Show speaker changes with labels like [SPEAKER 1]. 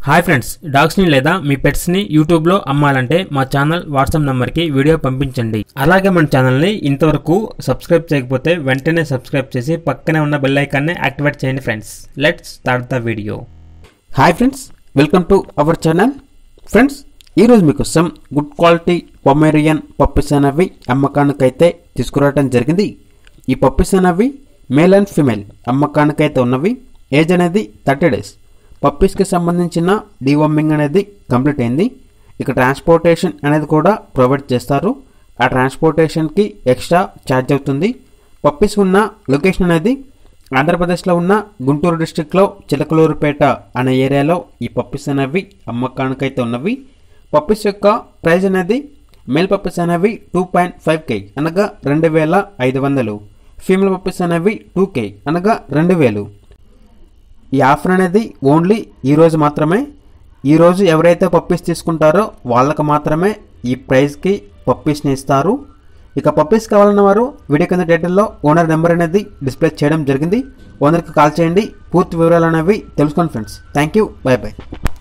[SPEAKER 1] hi friends డాగ్స్ని లేదా మీ పెట్స్ని యూట్యూబ్లో అమ్మాలంటే మా ఛానల్ వాట్సాప్ నెంబర్కి వీడియో పంపించండి అలాగే మన ఛానల్ని ఇంతవరకు సబ్స్క్రైబ్ చేయకపోతే వెంటనే సబ్స్క్రైబ్ చేసి పక్కనే ఉన్న బెల్ ఐకాన్ని యాక్టివేట్ చేయండి friends let's start the video
[SPEAKER 2] hi friends welcome to our channel friends ఈరోజు మీకోసం గుడ్ క్వాలిటీ పొమేరియన్ పప్పీస్ అనేవి అమ్మకానికైతే తీసుకురావడం జరిగింది ఈ పప్పీస్ అనేవి మేల్ అండ్ ఫిమేల్ అమ్మకానికైతే ఉన్నవి ఏజ్ అనేది థర్టీ డేస్ పప్పీస్కి సంబంధించిన డీవర్మింగ్ అనేది కంప్లీట్ అయింది ఇక ట్రాన్స్పోర్టేషన్ అనేది కూడా ప్రొవైడ్ చేస్తారు ఆ ట్రాన్స్పోర్టేషన్కి ఎక్స్ట్రా ఛార్జ్ అవుతుంది పప్పీస్ ఉన్న లొకేషన్ అనేది ఆంధ్రప్రదేశ్లో ఉన్న గుంటూరు డిస్టిక్లో చిలకలూరుపేట అనే ఏరియాలో ఈ పప్పీస్ అనేవి అమ్మకానికైతే ఉన్నవి పప్పీస్ యొక్క ప్రైస్ అనేది మేల్ పప్పీస్ అనేవి టూ పాయింట్ ఫైవ్ కే అనగా రెండు వేల ఐదు వందలు ఫీమేల్ పప్పీస్ అనేవి టూ కే అనగా రెండు వేలు ఈ ఆఫర్ అనేది ఓన్లీ ఈ రోజు మాత్రమే ఈ రోజు ఎవరైతే పప్పీస్ తీసుకుంటారో వాళ్ళకి మాత్రమే ఈ ప్రైస్కి పప్పీస్ని ఇస్తారు ఇక పప్పీస్ కావాలన్న వారు వీడియో కింద టైటిల్లో ఓనర్ నెంబర్ అనేది డిస్ప్లే చేయడం జరిగింది ఓనర్కి కాల్ చేయండి పూర్తి వివరాలు అనేవి తెలుసుకోండి friends thank you bye by